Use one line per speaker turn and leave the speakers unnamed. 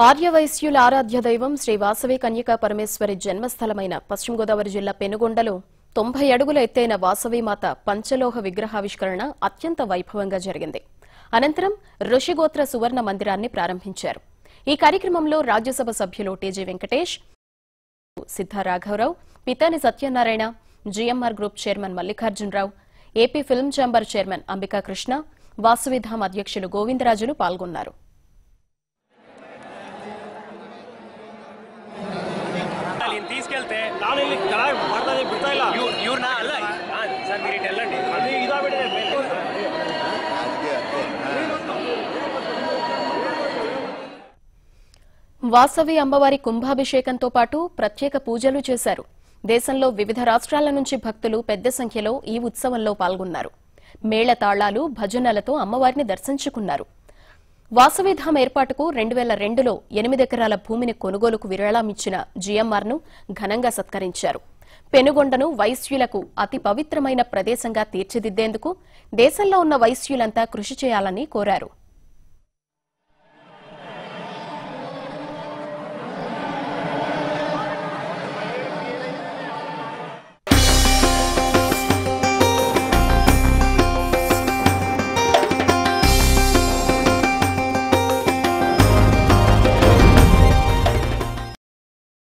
ఆర్యవైశ్యుల ఆరాధ్య దైవం శ్రీ వాసవి కన్యకా పరమేశ్వరి జన్మస్థలమైన పశ్చిమ గోదావరి జిల్లా పెనుగొండలో తొంభై అడుగుల ఎత్తైన వాసవిమాత పంచలోహ విగ్రహావిష్కరణ అత్యంత వైభవంగా జరిగింది అనంతరం ఋషిగోత్ర సువర్ణ మందిరాన్ని ప్రారంభించారు ఈ కార్యక్రమంలో రాజ్యసభ సభ్యులు టీజీ వెంకటేష్ సిద్ధ రాఘవరావు Pitani Satyanarayana GMR group chairman Mallikarjunarao AP film chamber chairman Ambika Krishna Vasavidham అధ్యక్షులు గోవిందరాజులు పాల్గొన్నారు
ఈయన తీసుకెళ్తే
ನಾನು ಇಲ್ಲಿ ಕೆಳಗೆ ಮಾಡ್ತಾ ಇದ್ದೀನಿ, ಬಿಡ್ತಾ ಇಲ್ಲ
ಇವ್- ಇವ್ರನ್ನ ಅಲ್ಲ ಆ, ಸರ್ మీరు ఇటు వెళ్ళండి
ಅದು ಇದಾಗ್ಬಿಟ್ಟಿದೆ ಮೇಲೆ.
వాసవి అమ్మవారి కుంభాభిషేకంతో పాటు ప్రత్యేక పూజలు చేశారు దేశంలో వివిధ రాష్ట్రాల నుంచి భక్తులు పెద్ద సంఖ్యలో ఈ ఉత్సవంలో పాల్గొన్నారు మేళతాళాలు భజనలతో అమ్మవారిని దర్శించుకున్నారు వాసవిధామ్ ఏర్పాటుకు రెండు వేల రెండులో ఎనిమిదెకరాల భూమిని కొనుగోలుకు విరాళమిచ్చిన జీఎంఆర్ను ఘనంగా సత్కరించారు పెనుగొండను వైశ్యులకు అతి పవిత్రమైన ప్రదేశంగా తీర్చిదిద్దేందుకు దేశంలో ఉన్న వైశ్యులంతా కృషి చేయాలని కోరారు